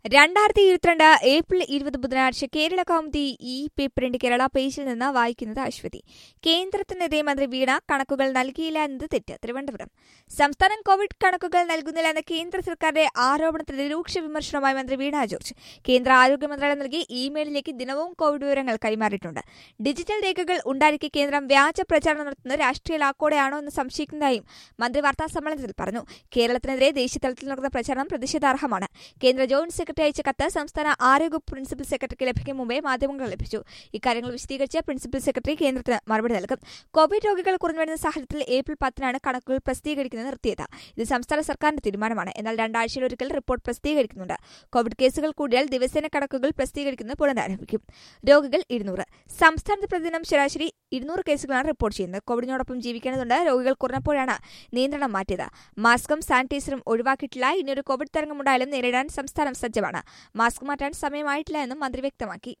രണ്ടായിരത്തി ഇരുപത്തിരണ്ട് ഏപ്രിൽ ഇരുപത് ബുധനാഴ്ച കേരള കൗമുദി ഈ പേപ്പറിന്റെ കേരള പേജിൽ നിന്ന് വായിക്കുന്നത് അശ്വതി കേന്ദ്രത്തിനെതിരെ മന്ത്രി വീണ കണക്കുകൾ നൽകിയില്ല എന്നത് തെറ്റ് തിരുവനന്തപുരം സംസ്ഥാനം കോവിഡ് കണക്കുകൾ നൽകുന്നില്ല എന്ന കേന്ദ്ര സർക്കാരിന്റെ ആരോപണത്തിന് രൂക്ഷ വിമർശനവുമായി മന്ത്രി വീണ ജോർജ് കേന്ദ്ര ആരോഗ്യ മന്ത്രാലയം നൽകി ഇമെയിലിലേക്ക് ദിനവും കോവിഡ് വിവരങ്ങൾ കൈമാറിയിട്ടുണ്ട് ഡിജിറ്റൽ രേഖകൾ ഉണ്ടായിരിക്കെ കേന്ദ്രം വ്യാജ പ്രചാരണം നടത്തുന്നത് രാഷ്ട്രീയ ലാക്കോടെയാണോ എന്ന് സംശയിക്കുന്നതായും മന്ത്രി വാർത്താ സമ്മേളനത്തിൽ പറഞ്ഞു കേരളത്തിനെതിരെ ദേശീയതലത്തിൽ നടക്കുന്ന പ്രചാരണം പ്രതിഷേധാർഹമാണ് കേന്ദ്ര ജോയിന്റ് സെക്രട്ടറി അയച്ച കത്ത് സംസ്ഥാന ആരോഗ്യ പ്രിൻസിപ്പൽ സെക്രട്ടറിക്ക് ലഭിക്കും മുമ്പേ മാധ്യമങ്ങൾ ലഭിച്ചു ഇക്കാര്യങ്ങൾ വിശദീകരിച്ച് പ്രിൻസിപ്പൽ സെക്രട്ടറി കേന്ദ്രത്തിന് മറുപടി നൽകും കോവിഡ് രോഗികൾ കുറഞ്ഞുവരുന്ന സാഹചര്യത്തിൽ ഏപ്രിൽ പത്തിനാണ് കണക്കുകൾ പ്രസിദ്ധീകരിക്കുന്നത് നിർത്തിയത് ഇത് സംസ്ഥാന സർക്കാരിന്റെ തീരുമാനമാണ് എന്നാൽ രണ്ടാഴ്ചയിലൊരിക്കൽ റിപ്പോർട്ട് പ്രസിദ്ധീകരിക്കുന്നുണ്ട് കോവിഡ് കേസുകൾ കൂടിയാൽ ദിവസേന കണക്കുകൾ പ്രസിദ്ധീകരിക്കുന്നത് പുനരാരംഭിക്കും രോഗികൾ ഇരുന്നൂറ് സംസ്ഥാനത്ത് പ്രതിദിനം ശരാശരി ഇരുന്നൂറ് കേസുകളാണ് റിപ്പോർട്ട് ചെയ്യുന്നത് കോവിഡിനോടൊപ്പം ജീവിക്കേണ്ടതുണ്ട് രോഗികൾ കുറഞ്ഞപ്പോഴാണ് നിയന്ത്രണം മാറ്റിയത് മാസ്കും സാനിറ്റൈസറും ഒഴിവാക്കിയിട്ടില്ല ഇനിയൊരു കോവിഡ് തരംഗമുണ്ടായാലും നേരിടാൻ സംസ്ഥാനം സജ്ജമാണ് മാസ്ക് മാറ്റാൻ സമയമായിട്ടില്ല എന്നും മന്ത്രി വ്യക്തമാക്കി